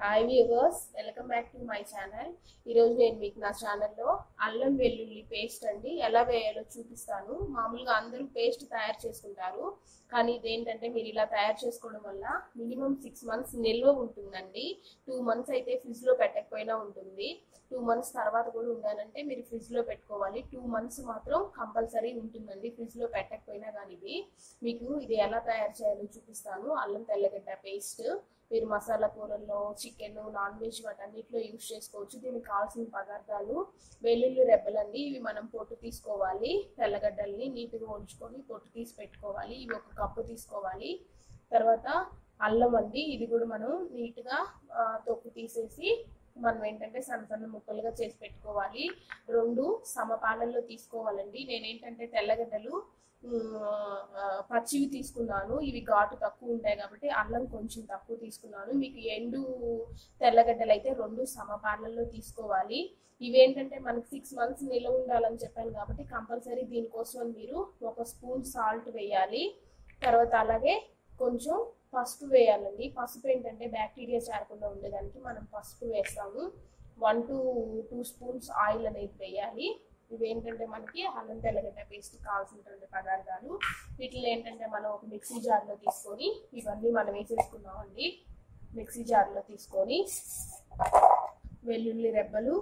hi viewers welcome back to my channel ఈరోజు నేను మీకు నా ఛానల్లో అల్లం వెల్లుల్లి పేస్ట్ అండి ఎలా వేయాలో చూపిస్తాను మామూలుగా అందరూ పేస్ట్ తయారు చేసుకుంటారు కానీ ఇదేంటంటే మీరు ఇలా తయారు చేసుకోవడం వల్ల మినిమం సిక్స్ మంత్స్ నిల్వ ఉంటుందండి టూ మంత్స్ అయితే ఫ్రిడ్జ్లో పెట్టకపోయినా ఉంటుంది టూ మంత్స్ తర్వాత కూడా ఉండాలంటే మీరు ఫ్రిడ్జ్లో పెట్టుకోవాలి టూ మంత్స్ మాత్రం కంపల్సరీ ఉంటుందండి ఫ్రిడ్జ్లో పెట్టకపోయినా కానీ ఇది మీకు ఇది ఎలా తయారు చేయాలో చూపిస్తాను అల్లం తెల్లగడ్డ పేస్ట్ మీరు మసాలా కూరల్లో చికెన్ నాన్ వెజ్ వాటన్నిటిలో యూస్ చేసుకోవచ్చు దీనికి కావాల్సిన పదార్థాలు వెల్లుల్లి రెబ్బలండి ఇవి మనం పొట్టు తీసుకోవాలి తెల్లగడ్డల్ని నీట్గా ఉంచుకొని పొట్టు తీసి పెట్టుకోవాలి ఇవి ఒక కప్పు తీసుకోవాలి తర్వాత అల్లం అండి ఇది కూడా మనం నీట్గా ఆ, తొక్కు తీసేసి మనం ఏంటంటే సన్న సన్న ముక్కలుగా చేసి పెట్టుకోవాలి రెండు సమపాలల్లో తీసుకోవాలండి నేనేంటంటే తెల్లగడ్డలు ఉమ్, ఆ, పచ్చివి తీసుకున్నాను ఇవి ఘాటు తక్కువ ఉంటాయి కాబట్టి అల్లం కొంచెం తక్కువ తీసుకున్నాను మీకు ఎండు తెల్లగడ్డలు అయితే రెండు సమపాలల్లో తీసుకోవాలి ఇవేంటంటే మనకి సిక్స్ మంత్స్ నిల్వ ఉండాలని చెప్పాను కాబట్టి కంపల్సరీ దీనికోసం మీరు ఒక స్పూన్ సాల్ట్ వేయాలి తర్వాత అలాగే కొంచెం పసుపు వేయాలండి పసుపు ఏంటంటే బ్యాక్టీరియా చేరకుండా ఉండేదానికి మనం పసుపు వేస్తాము one to two spoons oil అనేది వేయాలి ఇవేంటంటే మనకి అల్లం తెల్లగడ్డ పేస్ట్ కావాల్సినటువంటి పదార్థాలు వీటిలో ఏంటంటే మనం ఒక మిక్సీ జార్లో తీసుకొని ఇవన్నీ మనం వేసేసుకున్నామండి మిక్సీ జార్లో తీసుకొని వెల్లుల్లి రెబ్బలు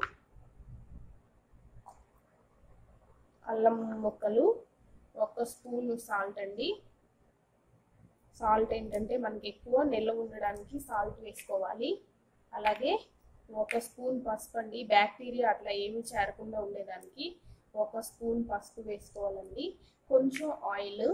అల్లం ముక్కలు ఒక స్పూన్ సాల్ట్ అండి సాల్ట్ ఏంటంటే మనకి ఎక్కువ నిల్వ ఉండడానికి సాల్ట్ వేసుకోవాలి అలాగే ఒక స్పూన్ పసుపు అండి బ్యాక్టీరియా అట్లా ఏమీ చేరకుండా ఉండేదానికి ఒక స్పూన్ పసుపు వేసుకోవాలండి కొంచెం ఆయిల్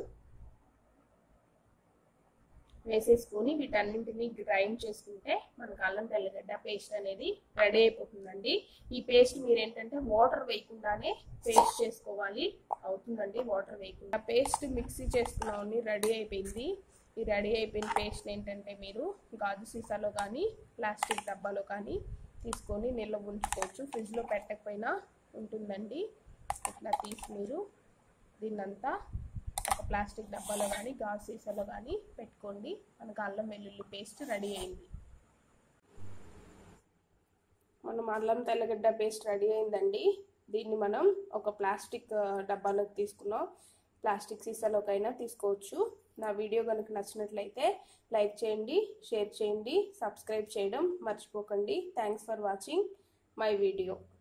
వేసేసుకొని వీటన్నింటినీ గ్రైండ్ చేసుకుంటే మనకు అల్లం తెల్లగడ్డ పేస్ట్ అనేది రెడీ అయిపోతుందండి ఈ పేస్ట్ మీరు ఏంటంటే వాటర్ వేయకుండానే పేస్ట్ చేసుకోవాలి అవుతుందండి వాటర్ వేయకుండా పేస్ట్ మిక్సీ చేసుకున్నామని రెడీ అయిపోయింది ఈ రెడీ అయిపోయిన పేస్ట్ ఏంటంటే మీరు గాజు సీసాలో కానీ ప్లాస్టిక్ డబ్బాలో కానీ తీసుకొని నిల్వ ఉంచుకోవచ్చు ఫ్రిడ్జ్లో పెట్టకపోయినా ఉంటుందండి ఇట్లా తీసి మీరు దీన్నంతా ఒక ప్లాస్టిక్ డబ్బాలో కానీ గాజు సీసాలో కానీ పెట్టుకోండి మనకు అల్లం వెల్లుల్లి పేస్ట్ రెడీ అయింది మనం అల్లం తెల్లగడ్డ పేస్ట్ రెడీ అయిందండి దీన్ని మనం ఒక ప్లాస్టిక్ డబ్బాలోకి తీసుకున్నాం ప్లాస్టిక్ సీసాలోకైనా తీసుకోవచ్చు నా వీడియో కనుక నచ్చినట్లయితే లైక్ చేయండి షేర్ చేయండి సబ్స్క్రైబ్ చేయడం మర్చిపోకండి thanks for watching my video